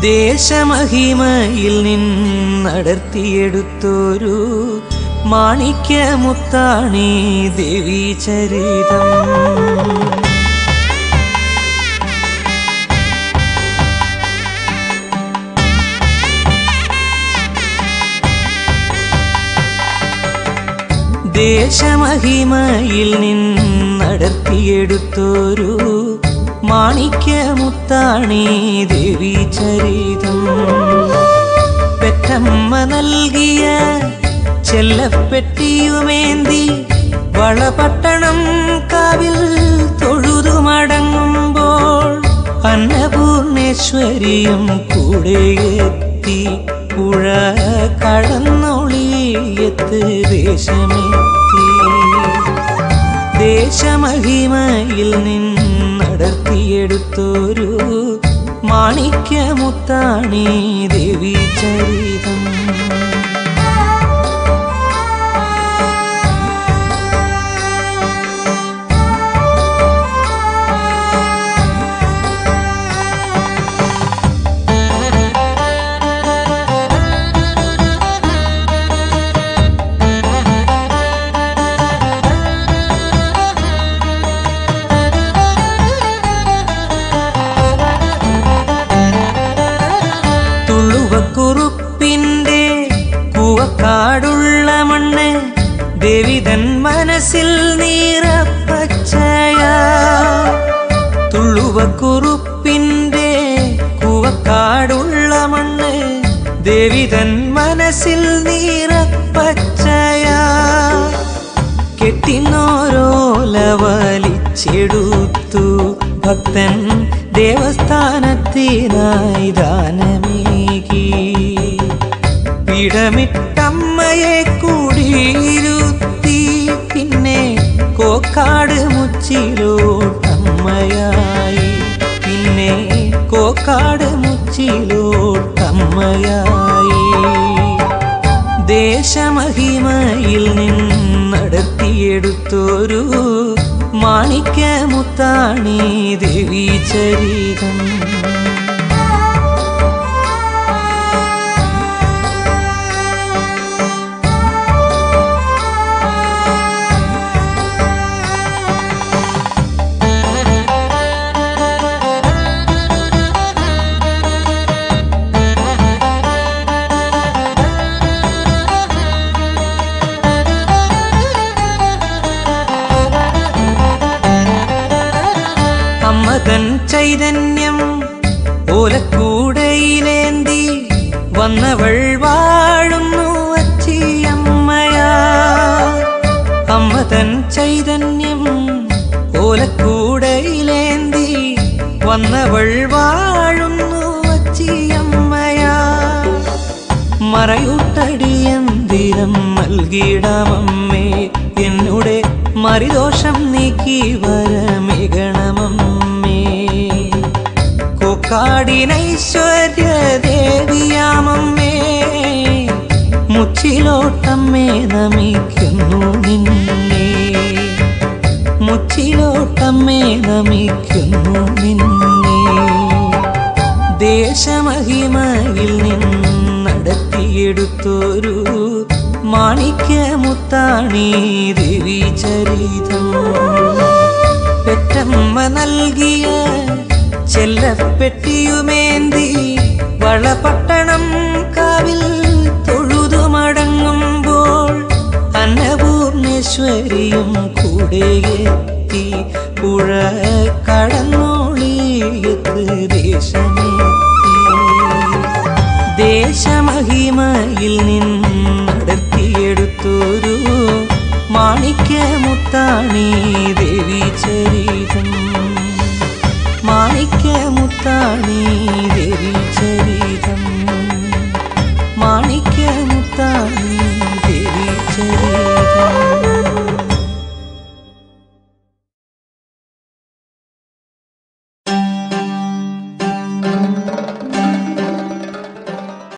ദേശമഹിമയിൽ നിന്നടർത്തിയെടുത്തൊരു മാണിക്യമുത്താണി ദേവീ ചരിതം ദേശമഹിമയിൽ നിന്നടർത്തിയെടുത്തൊരു മാണിക്യമുത്താണി ദേവി ചരിതം പെറ്റമ്മ നൽകിയ ചെല്ലപ്പെട്ടിയുമേന്തി വളപട്ടണം കാവിൽ തൊഴുതു മടങ്ങുമ്പോൾ അന്നപൂർണേശ്വരിയും കൂടെ എത്തി പുഴ കടന്നൊളിയത്ത് ദേശമെത്തി ദേശമഹിമയിൽ നിന്നടർത്തിയെടുത്തൊരു മാണിക്യമുത്താണി ദേവി ചരിതം തുള്ളുവക്കുറുപ്പിന്റെ കൂവക്കാടുള്ള മണ്ണ് ദേവിതൻ മനസ്സിൽ നീറപ്പച്ചയ തുള്ളുവക്കുറുപ്പിന്റെ കൂവക്കാടുള്ള മണ്ണ് ദേവിതൻ മനസ്സിൽ നീറപ്പച്ചയ കെട്ടിന്നോരോല വലിച്ചെടുത്തു ഭക്തൻ ദേവസ്ഥാനത്തിനായി ദാനമേകി പിടമിട്ടമ്മയെ കൂടിയിരുത്തി പിന്നെ കോക്കാട് മുച്ചിലോട്ടമ്മയായി പിന്നെ കോക്കാട് മുച്ചിലോട്ടമ്മയായി ദേശമഹിമയിൽ നിന്നടർത്തിയെടുത്തൊരു മാണിക്യമുത്താണി ദേവി ചരിതം അമ്മതൻ ചൈതന്യം ഓലക്കൂടയിലേന്തി വന്നവൾ വാഴുന്നു അച്ചിയമ്മയാ അമ്മതൻ ചൈതന്യം ഓലക്കൂടയിലേന്തി വന്നവൾ വാഴുന്നു അച്ചിയമ്മയാ മറയൂട്ടടിയന്തിരം നൽകിയിടാമമ്മേ എന്നുടെ മറിദോഷം നീക്കി വരമികണമമ്മേ കൊക്കാടിനൈശ്വര്യ ദേവിയാമമ്മേ മുച്ചിലോട്ടമ്മേ നമിക്കുന്നു നിന്നെ മുച്ചിലോട്ടമ്മേ നമിക്കുന്നു നിന്നെ ദേശമഹിമയിൽ നിന്നടത്തിയെടുത്തൊരു മാണിക്യമുത്താണി ദേവി ചരിതം പെറ്റമ്മ നൽകിയ ചെല്ലപ്പെട്ടിയുമേന്തി വളപട്ടണം കാവിൽ തൊഴുതു മടങ്ങുമ്പോൾ അന്നപൂർണേശ്വരിയും കൂടെ എത്തി പുഴ കടന്നോളിയത്ത് ദേശമെത്തി ദേശമഹിമയിൽ നിന്നടർത്തിയെടുത്തൊരു മാണിക്യമുത്താണി